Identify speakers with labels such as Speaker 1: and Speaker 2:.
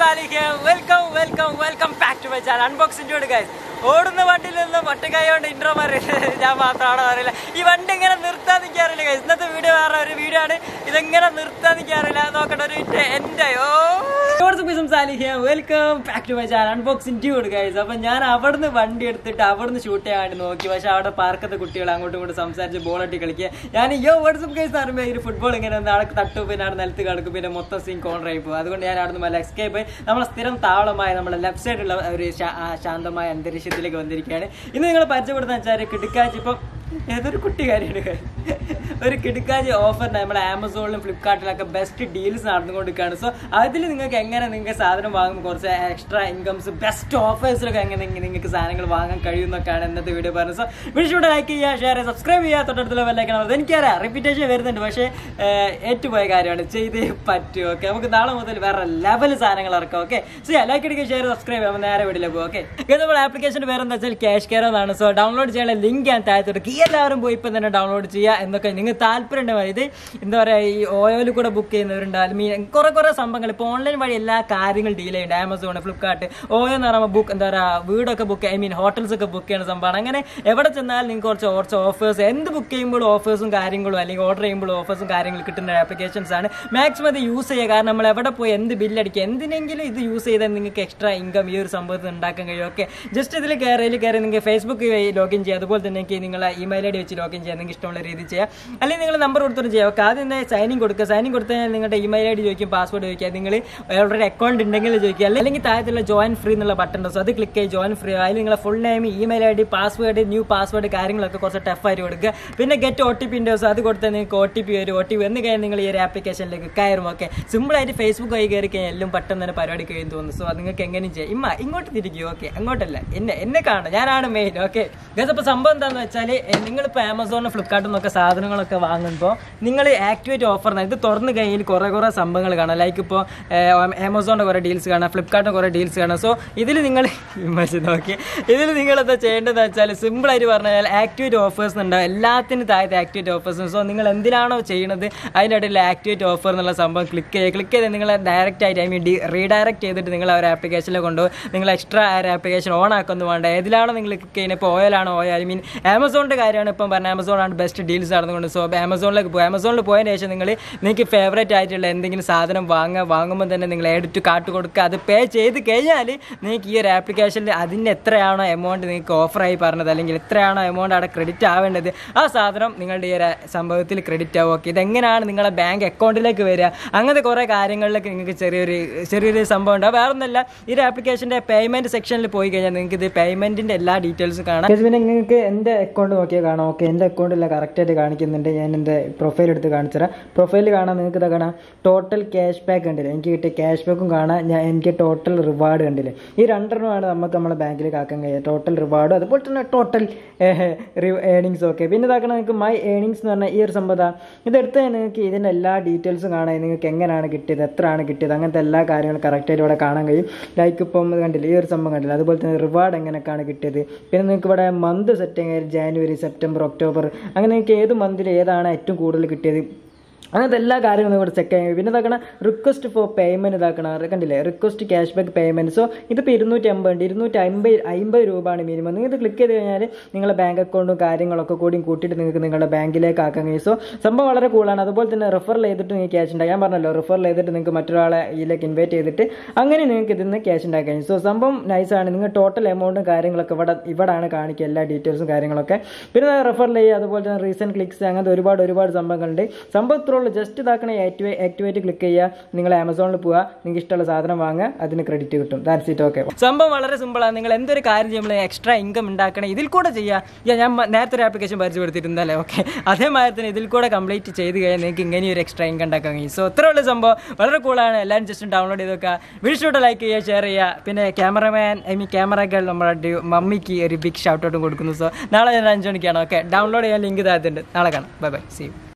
Speaker 1: Salih welcome welcome welcome back to my channel unboxing guys ഓടുന്ന വണ്ടിയിൽ നിന്ന് ഒറ്റക്കൈ കൊണ്ട് ഇൻട്രോ പറയുന്നത് ഞാൻ മാത്രമാണോ അറിയില്ല ഈ വണ്ടി ഇങ്ങനെ നിർത്താൻ നിൽക്കാറില്ല ഗൈസ് ഇന്നത്തെ വീഡിയോ വേറെ ഒരു വീഡിയോ ആണ് ഇതെങ്ങനെ നിർത്താൻ നിൽക്കാറില്ല നോക്കട്ടെ ഒരു മിനിറ്റ് എൻ്റെ ഓ Salih welcome back to my channel unboxing dude guys അപ്പൊ ഞാൻ അവിടുന്ന് വണ്ടി എടുത്തിട്ട് അവിടുന്ന് ഷൂട്ട് ചെയ്യാൻ വേണ്ടി നോക്കി പക്ഷെ അവിടെ പാർക്കത്തെ കുട്ടികൾ അങ്ങോട്ടും ഇങ്ങോട്ടും സംസാരിച്ച് ബോൾ അട്ടി കളിക്കുക ഞാൻ യോ വാട്സപ്പ് കേസ് അറിയുമ്പോൾ ഈ ഫുട്ബോൾ ഇങ്ങനെ നാളെ തട്ടു പിന്നെ അവിടെ നിലത്ത് കിടക്കും പിന്നെ മൊത്തം സീൻ കോൺട്ര ആയി പോകും അതുകൊണ്ട് ഞാൻ അവിടെ നിന്ന് മല്ല എസ്കേപ്പ് നമ്മളെ സ്ഥിരം താവളമായ നമ്മുടെ ലെഫ്റ്റ് സൈഡുള്ള ഒരു ശാ- ആ ശാന്തമായ അന്തരീക്ഷത്തിലേക്ക് വന്നിരിക്കുകയാണ് ഇന്ന് നിങ്ങൾ പരിചയപ്പെടുന്ന വെച്ചാൽ കിടക്കാച്ച് ഇപ്പം ഏതൊരു കുട്ടി കാര്യമാണ് ഒരു കിടക്കാച്ച് ഓഫർ നമ്മുടെ ആമസോണിലും ഫ്ലിപ്കാർട്ടിലൊക്കെ ബെസ്റ്റ് ഡീൽസ് നടന്നുകൊണ്ടിരിക്കുകയാണ് സോ അതിൽ നിങ്ങൾക്ക് എങ്ങനെ നിങ്ങൾക്ക് സാധനം വാങ്ങുമ്പോൾ കുറച്ച് എക്സ്ട്രാ ഇൻകംസ് ബെസ്റ്റ് ഓഫേഴ്സിലൊക്കെ എങ്ങനെ നിങ്ങ- നിങ്ങൾക്ക് സാധനങ്ങൾ വാങ്ങാൻ കഴിയുന്നൊക്കെയാണ് ഇന്നത്തെ വീഡിയോ പറഞ്ഞത് സോ വീഡിയോ ലൈക്ക് ചെയ്യുക ഷെയർ ചെയ്യുക സബ്സ്ക്രൈബ് ചെയ്യുക തൊട്ടടുത്തുള്ള ബെല്ലൈക്കണം എനിക്കറിയാം റിപ്പീറ്റേഷൻ വരുന്നുണ്ട് പക്ഷേ ഏഹ്, ഏറ്റുപോയ കാര്യമാണ് ചെയ്തേ പറ്റൂ ഓക്കെ നമുക്ക് നാളെ മുതൽ വേറെ ലെവൽ സാധനങ്ങൾ ഇറക്കാം ഓക്കെ സോ ലൈക്ക് അടിക്കുക ഷെയർ സബ്സ്ക്രൈബ് ചെയ്യാം നേരെ വീട്ടിലേക്ക് പോകും ഓക്കെ ഇത് നമ്മുടെ ആപ്ലിക്കേഷൻ്റെ പേരെന്താ വെച്ചാൽ ക്യാഷ് കെയർ എന്നാണ് സോ ഡൗൺലോഡ് ചെയ്യാനുള്ള ലിങ്ക് ഞാൻ താഴത്ത് കൊടുക്കുക എല്ലാവരും പോയി ഇപ്പം തന്നെ ഡൗൺലോഡ് ചെയ്യുക എന്നൊക്കെ നിങ്ങൾ താല്പര്യം ഉണ്ടെങ്കിൽ ഇത് എന്താ പറയുക ഈ ഓയോയിൽ കൂടെ ബുക്ക് ചെയ്യുന്നവരുണ്ട് അല്ലെങ്കിൽ കുറേ കുറേ സംഭവങ്ങൾ ഇപ്പോൾ ഓൺലൈൻ വഴി എല്ലാ കാര്യങ്ങളും ഡീൽ ചെയ്യുന്നുണ്ട് ആമസോൺ ഫ്ലിപ്കാർട്ട് ഓയോ എന്ന് പറയുമ്പോൾ ബുക്ക് എന്താ പറയുക വീടൊക്കെ ബുക്ക് ഐ മീൻ ഹോട്ടൽസ് ഒക്കെ ബുക്ക് ചെയ്യുന്ന സംഭവമാണ് അങ്ങനെ എവിടെ ചെന്നാലും നിങ്ങൾക്ക് കുറച്ച് കുറച്ച് ഓഫേഴ്സ് എന്ത് ബുക്ക് ചെയ്യുമ്പോഴും ഓഫേഴ്സും കാര്യങ്ങളും അല്ലെങ്കിൽ ഓർഡർ ചെയ്യുമ്പോഴും ഓഫേഴ്സും കാര്യങ്ങളും കിട്ടുന്ന ആപ്ലിക്കേഷൻസ് ആണ് മാക്സിമം ഇത് യൂസ് ചെയ്യുക കാരണം നമ്മൾ എവിടെ പോയി എന്ത് ബില്ലടിക്കുക എന്തിനെങ്കിലും ഇത് യൂസ് ചെയ്താൽ നിങ്ങൾക്ക് എക്സ്ട്രാ ഇൻകം ഈ ഒരു സംഭവത്തിൽ ഉണ്ടാക്കാൻ കഴിയും ഓക്കെ ജസ്റ്റ് ഇതിൽ കയറി ഇതിൽ കയറി നിങ്ങൾക്ക് ഫേസ്ബുക്ക് വഴി ലോഗിൻ ചെയ്യുക അതുപോലെ തന്നെ നിങ്ങൾക്ക് നിങ്ങളെ ഇമെയിൽ ഐ ഡി വെച്ച് ലോഗിൻ ചെയ്യാം നിങ്ങൾക്ക് ഇഷ്ടമുള്ള രീതി ചെയ്യാം അല്ലെങ്കിൽ നിങ്ങൾ നമ്പർ കൊടുത്തിട്ട് ചെയ്യാം ഓക്കെ ആദ്യം തന്നെ സൈനിങ് കൊടുക്കുക സൈനിങ് കൊടുത്തു കഴിഞ്ഞാൽ നിങ്ങളുടെ ഇമെയിൽ ഐ ഡി ചോദിക്കും പാസ്വേഡ് ചോദിക്കുക നിങ്ങൾ ഓൾറെഡി അക്കൗണ്ട് ഉണ്ടെങ്കിൽ ചോദിക്കുക അല്ലെങ്കിൽ താഴത്തുള്ള ജോയിൻ ഫ്രീ എന്നുള്ള ബട്ടൺ ഉണ്ട് സോ അത് ക്ലിക്ക് ചെയ്ത് ജോയിൻ ഫ്രീ അതിൽ നിങ്ങളെ full name email ID D password new password കാര്യങ്ങളൊക്കെ കുറച്ച് ടഫ് ആയിട്ട് കൊടുക്കുക പിന്നെ ഗെറ്റ് ഒ ടി പി ഉണ്ട് സോ അത് കൊടുത്താൽ നിങ്ങൾക്ക് ഒ ടി പി വരും ഒ ടി പി വന്ന് കഴിഞ്ഞാൽ നിങ്ങൾ ഈ ഒരു ആപ്ലിക്കേഷനിലേക്ക് കയറും ഓക്കെ സിമ്പിളായിട്ട് ഫേസ്ബുക്ക് വഴി കയറി കഴിഞ്ഞാൽ എല്ലാം പെട്ടെന്ന് തന്നെ പരിപാടി കഴിയും തോന്നുന്നു സോ അത് നിങ്ങൾക്ക് എങ്ങനെയും ചെയ്യാം ഇമ്മ ഇങ്ങോട്ട് തിരിക്കും ഓക്കെ അങ്ങോട്ടല്ല എന്നെ എന്നെ കാണണം ഞാനാണ് മെയിൻ ഓക്കെ അപ്പോൾ സംഭവം എന്താണെന്ന് വെച്ചാൽ നിങ്ങളിപ്പോൾ ആമസോണിൽ ഫ്ലിപ്കാർട്ടിൽ നിന്നൊക്കെ സാധനങ്ങളൊക്കെ വാങ്ങുമ്പോൾ നിങ്ങൾ ആക്ടിവേറ്റ് ഓഫർ ഇത് തുറന്ന് കഴിഞ്ഞാൽ കുറേ കുറേ സംഭവങ്ങൾ കാണാം ലൈക്ക് ഇപ്പോൾ ആമസോണിൻ്റെ കുറേ ഡീൽസ് കാണാം ഫ്ലിപ്കാർട്ടിൻ്റെ കുറേ ഡീൽസ് കാണാം സോ ഇതിൽ നിങ്ങൾ ഇമേജ് നോക്കി ഇതിൽ നിങ്ങൾ എന്താ ചെയ്യേണ്ടതെന്ന് വെച്ചാൽ സിമ്പിളായിട്ട് പറഞ്ഞാൽ ആക്ടിവേറ്റ് ഓഫേഴ്സ് ഉണ്ടാവും എല്ലാത്തിനും താഴത്തെ ആക്ടിവേറ്റ് ഓഫേഴ്സ് സോ നിങ്ങൾ എന്തിനാണോ ചെയ്യുന്നത് അതിൻ്റെ ഇടയിൽ ആക്ടിവേറ്റ് ഓഫർ എന്നുള്ള സംഭവം ക്ലിക്ക് ചെയ്യുക ക്ലിക്ക് ചെയ്ത് നിങ്ങൾ ഡയറക്റ്റ് ആയിട്ട് ഐ മീൻ ഡി റീഡയറക്റ്റ് ചെയ്തിട്ട് നിങ്ങൾ ആ ഒരു ആപ്ലിക്കേഷനിൽ കൊണ്ടുപോകും നിങ്ങൾ എക്സ്ട്രാ ആ ഒരു ആപ്ലിക്കേഷൻ ഓൺ ആക്കൊന്നും വേണ്ട ഏതിലാണോ നിങ്ങൾ ക്ലിക്ക് ചെയ്യുന്നത് ഇപ്പോൾ ഓയിലാണോ ഓയിൽ ഐ മീൻ ആമസോണിൻ്റെ കാര്യമാണ് ഇപ്പം പറഞ്ഞത് ആമസോൺ ആണ് ബെസ്റ്റ് ഡീൽസ് നടന്നുകൊണ്ട് സോ ആമസോണിലേക്ക് പോകും ആമസോണിൽ പോയതിന് ശേഷം നിങ്ങൾ നിങ്ങൾക്ക് ഫേവറേറ്റ് ആയിട്ടുള്ള എന്തെങ്കിലും സാധനം വാങ്ങുക വാങ്ങുമ്പോൾ തന്നെ നിങ്ങൾ എടുത്ത് കാട്ട് കൊടുക്കുക അത് പേ ചെയ്ത് കഴിഞ്ഞാൽ നിങ്ങൾക്ക് ഈ ഒരു ആപ്ലിക്കേഷനിൽ അതിന് എത്രയാണോ എമൗണ്ട് നിങ്ങൾക്ക് ഓഫറായി പറഞ്ഞത് അല്ലെങ്കിൽ എത്രയാണോ എമൗണ്ട് അവിടെ ക്രെഡിറ്റ് ആവേണ്ടത് ആ സാധനം നിങ്ങളുടെ ഈ ഒരു സംഭവത്തിൽ ക്രെഡിറ്റ് ആവും ഓക്കെ ഇതെങ്ങനെയാണ് നിങ്ങളുടെ ബാങ്ക് അക്കൗണ്ടിലേക്ക് വരിക അങ്ങനത്തെ കുറേ കാര്യങ്ങളിലേക്ക് നിങ്ങൾക്ക് ചെറിയൊരു ചെറിയൊരു സംഭവം ഉണ്ട് വേറെ ഒന്നല്ല ഈ ഒരു ആപ്ലിക്കേഷൻ്റെ പേയ്മെൻറ്റ് സെക്ഷനിൽ പോയി കഴിഞ്ഞാൽ നിങ്ങൾക്ക് ഇത് പേയ്മെൻറ്റിൻ്റെ എല്ലാ ഡീറ്റെയിൽസും കാണാം പിന്നെ നിങ്ങൾക്ക് എൻ്റെ അക്കൗണ്ട് നോക്കിയാൽ കാണാം ഓക്കെ എൻ്റെ അക്കൗണ്ടിൽ കറക്റ്റായിട്ട് കാണിക്കുന്നുണ്ട് ഞാൻ എൻ്റെ പ്രൊഫൈൽ എടുത്ത് കാണിച്ചുതരാം പ്രൊഫൈൽ കാണാൻ നിങ്ങൾക്ക് ഇതാ കാണാം ടോട്ടൽ ക്യാഷ് ബാക്ക് കണ്ടില്ലേ എനിക്ക് കിട്ടിയ ക്യാഷ് ബാക്കും കാണാം ഞാൻ എനിക്ക് ടോട്ടൽ റിവാർഡ് കണ്ടില്ലേ ഈ രണ്ടെണ്ണമാണ് നമുക്ക് നമ്മളെ ബാങ്കിലേക്ക് ആക്കാൻ കഴിയുക ടോട്ടൽ റിവാർഡും അതുപോലെ തന്നെ ടോട്ടൽ ഏണിങ്സും ഒക്കെ പിന്നെ ഇതാക്കണം നിങ്ങൾക്ക് മൈ ഏണിങ്സ് എന്ന് പറഞ്ഞാൽ ഈ ഒരു സംഭവം ഇതെടുത്ത് നിങ്ങൾക്ക് ഇതിൻ്റെ എല്ലാ ഡീറ്റെയിൽസും കാണാൻ നിങ്ങൾക്ക് എങ്ങനെയാണ് കിട്ടിയത് എത്രയാണ് കിട്ടിയത് അങ്ങനത്തെ എല്ലാ കാര്യങ്ങളും കറക്റ്റായിട്ട് ഇവിടെ കാണാൻ കഴിയും ലൈക്ക് ഇപ്പം ഇത് കണ്ടില്ലേ ഈ ഒരു സംഭവം കണ്ടില്ല അതുപോലെ തന്നെ റിവാർഡ് എങ്ങനെയൊക്കെയാണ് കിട്ടിയത് പിന്നെ നിങ്ങൾക്ക് ഇവിടെ month set January September October അങ്ങനെ നിങ്ങൾക്ക് ഏത് മന്തിൽ ഏതാണ് ഏറ്റവും കൂടുതൽ കിട്ടിയത് അങ്ങനത്തെ എല്ലാ കാര്യങ്ങളും ഇവിടെ ചെക്ക് ചെയ്യാൻ പിന്നെ ഇതാക്കണം റിക്വസ്റ്റ് ഫോർ പേയ്മെൻറ്റ് ഇതാക്കണം അത് കണ്ടില്ലേ request cash back payment so ഇതിപ്പോൾ ഇരുന്നൂറ്റി അമ്പത് ഉണ്ട് ഇരുന്നൂറ്റി അമ്പത് അമ്പത് രൂപയാണ് മിനിമം നിങ്ങൾ ഇത് ക്ലിക്ക് ചെയ്ത് കഴിഞ്ഞാൽ നിങ്ങളുടെ ബാങ്ക് അക്കൗണ്ടും കാര്യങ്ങളൊക്കെ കൂടി കൂട്ടിയിട്ട് നിങ്ങൾക്ക് നിങ്ങളുടെ ബാങ്കിലേക്ക് ആക്കാൻ കഴിയും സോ സംഭവം വളരെ കൂളാണ് അതുപോലെ തന്നെ റെഫർ ചെയ്തിട്ട് നിങ്ങൾക്ക് ക്യാഷ് ഉണ്ടാക്കാം ഞാൻ പറഞ്ഞല്ലോ റെഫർ ചെയ്തിട്ട് നിങ്ങൾക്ക് മറ്റൊരാളെ ഇതിലേക്ക് ഇൻവൈറ്റ് ചെയ്തിട്ട് അങ്ങനെ നിങ്ങൾക്ക് ഇതിൽ നിന്ന് ക്യാഷ് ഉണ്ടാക്കാൻ കഴിയും സോ സംഭവം നൈസാണ് നിങ്ങൾ ടോട്ടൽ എമൗണ്ടും കാര്യങ്ങളൊക്കെ ഇവിടെ ഇവിടെയാണ് കാണിക്കുക എല്ലാ ഡീറ്റെയിൽസും കാര്യങ്ങളൊക്കെ പിന്നെ റെഫർ ചെയ്യുക അതുപോലെ തന്നെ റീസെൻറ്റ് ക്ലിക്സ് അങ്ങനത്തെ ഒരുപാട് ഒരുപാട് സംഭവങ്ങളുണ്ട് സംഭവം ഇത്രേ ഉള്ളൂ ജസ്റ്റ് ഇതാക്കണ ആക്ടിവേ ആക്ടിവേറ്റ് ക്ലിക്ക് ചെയ്യുക നിങ്ങൾ ആമസോണിൽ പോവുക നിങ്ങൾക്ക് ഇഷ്ടമുള്ള സാധനം വാങ്ങുക അതിന് ക്രെഡിറ്റ് കിട്ടും ദാറ്റ്സ് ഇറ്റ് ഓക്കെ സംഭവം വളരെ സിമ്പിളാണ് നിങ്ങൾ എന്തൊരു കാര്യം ചെയ്യുമ്പോൾ എക്സ്ട്രാ ഇൻകം ഉണ്ടാക്കണം ഇതിൽ കൂടെ ചെയ്യുക ഞാൻ മ- നേരത്തെ ഒരു ആപ്ലിക്കേഷൻ പരിചയപ്പെടുത്തിയിരുന്നല്ലേ ഓക്കെ അതേമാതിരി തന്നെ ഇതിൽ കൂടെ കംപ്ലീറ്റ് ചെയ്ത് കഴിഞ്ഞാൽ നിങ്ങൾക്ക് ഇങ്ങനെ ഒരു എക്സ്ട്രാ ഇൻകം ഉണ്ടാക്കാൻ കഴിയും സോ ഇത്ര ഉള്ള സംഭവം വളരെ കൂളാണ് എല്ലാവരും ജസ്റ്റ് ഡൗൺലോഡ് ചെയ്ത് വെക്കുക വീഡിയോ ലൈക്ക് ചെയ്യുക ഷെയർ ചെയ്യുക പിന്നെ ക്യാമറമാൻ ഐ മീൻ ക്യാമറകൾ നമ്മുടെ ഡി- മമ്മിക്ക് ഒരു ബിഗ് ഷൗട്ട് ഔട്ടും കൊടുക്കുന്നു സോ നാളെ ഞാൻ അഞ്ച് മണിക്കാണ് ഓക്കെ ഡൗൺലോഡ് ചെയ്യാൻ ലിങ്ക് താഴത്തുണ്ട് നാളെ കാണാം ബൈ ബൈ സീ